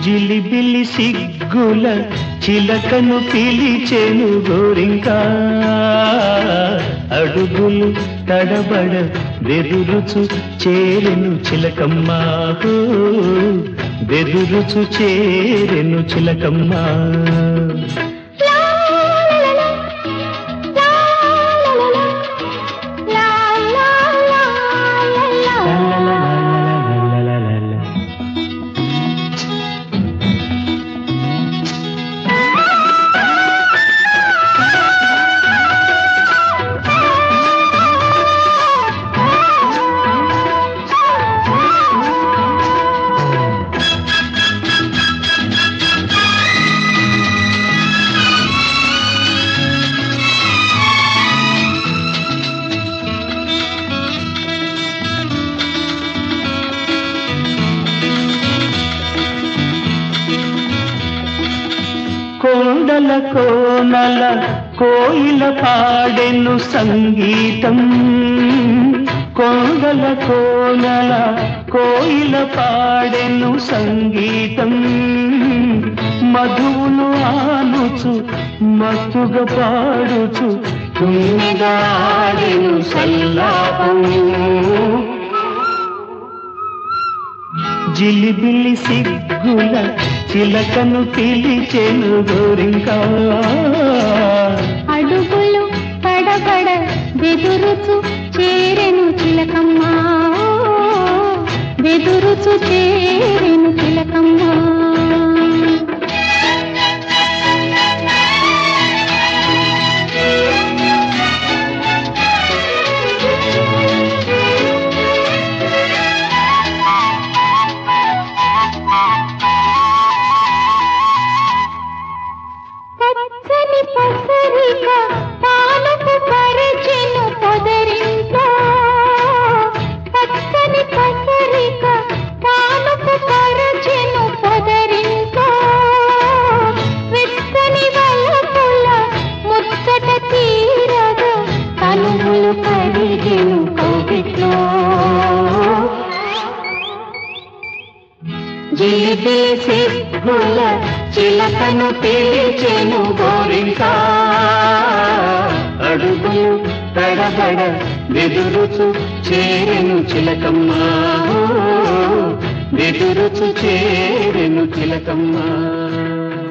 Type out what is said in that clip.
జిలిబిలి సిగ్గుల చిలకను పిలిచెను గోరింకా అడుగులు తడబడ బెదురుచు చేరెను చిలకమ్మా హో, బెదురుచు చేరెను చిలకమ్మా కోడల కోనల కోయిల పాడెను సంగీతం కోడల కోనల కోయిల పాడెను సంగీతం మధువును ఆనుచు మత్తుగా పాడుచు తుమ్మిదాడెను సల్లాపము జిలిబిలి సిగ్గుల చిలకను పిలిచెను గోరింకా అడుగులు పడబడ బెదురుచు చేరెను చిలకమ్మా బెదురుచు చేరెను చిలకమ్మా పచ్చని పసరిక పాలకు పరచెను పొదరింట్లో పచ్చని పసరిక పాలకు పరచెను పొదరింట్లో వెచ్చని వలపుల ముచ్చట తీరగా కనుములు కడిగెను కౌగిట్లో జిలిబిలి సిగ్గుల చిలకను పిలిచెను గోరింకా అడుగులు తడబడ బెదురుచు చేరెను చిలకమ్మా బెదురుచు చేరెను చిలకమ్మా